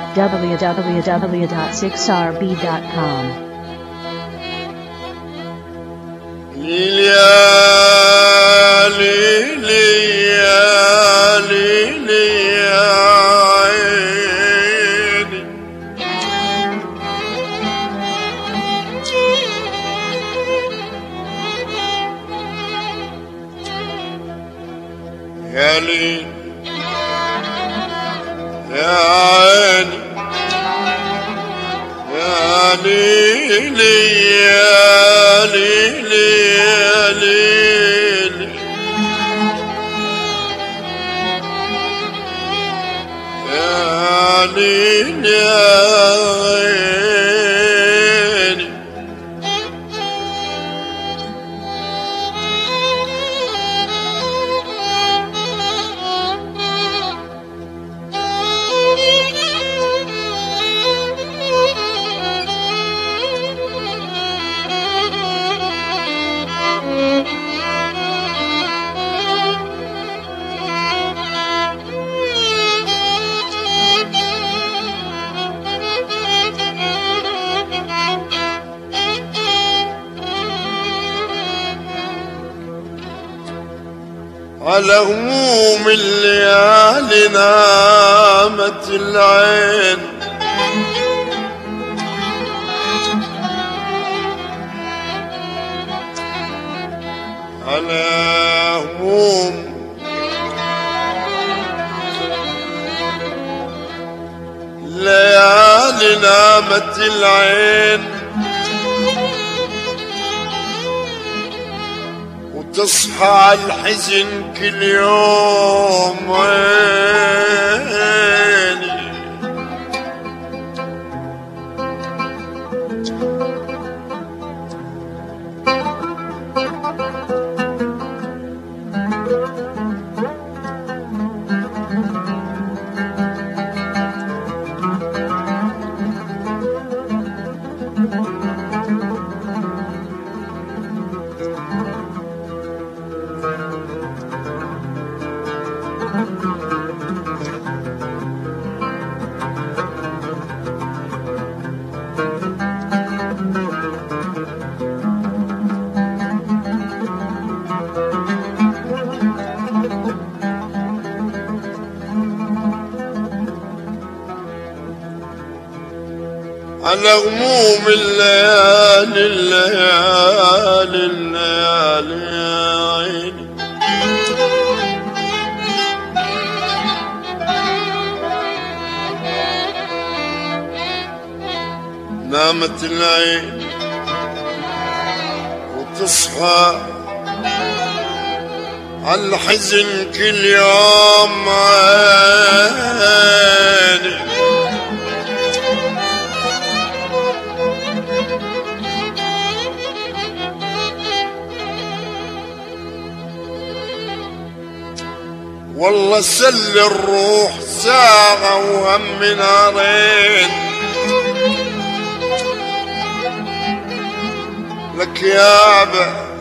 www.6rb.com. ليالي ليالي ليالي يا ليل يا عيني يا ليل يا ليل يا ليل يا ليل يا عيني على هموم الليالي نامت العين على هموم ليالي نامت العين وتصحى على الحزن كل يوم عيني على غموم الليالي الليالي الليالي يا عيني نامت العين وتصحى على الحزن كل يوم عيني والله سل الروح ساعة وهم نارين لك يابا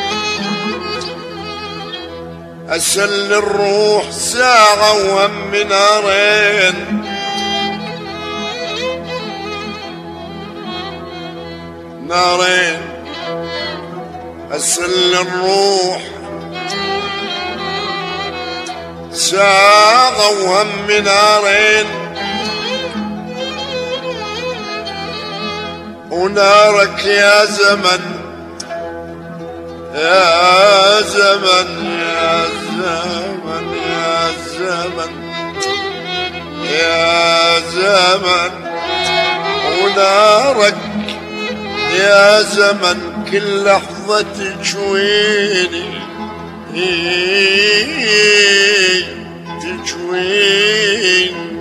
أسل الروح ساعة وهم نارين نارين أسل الروح ساعة وهم نارين ونارك يا زمن يا زمن يا زمن يا زمن يا زمن ونارك يا زمن كل لحظة تشويني تشوين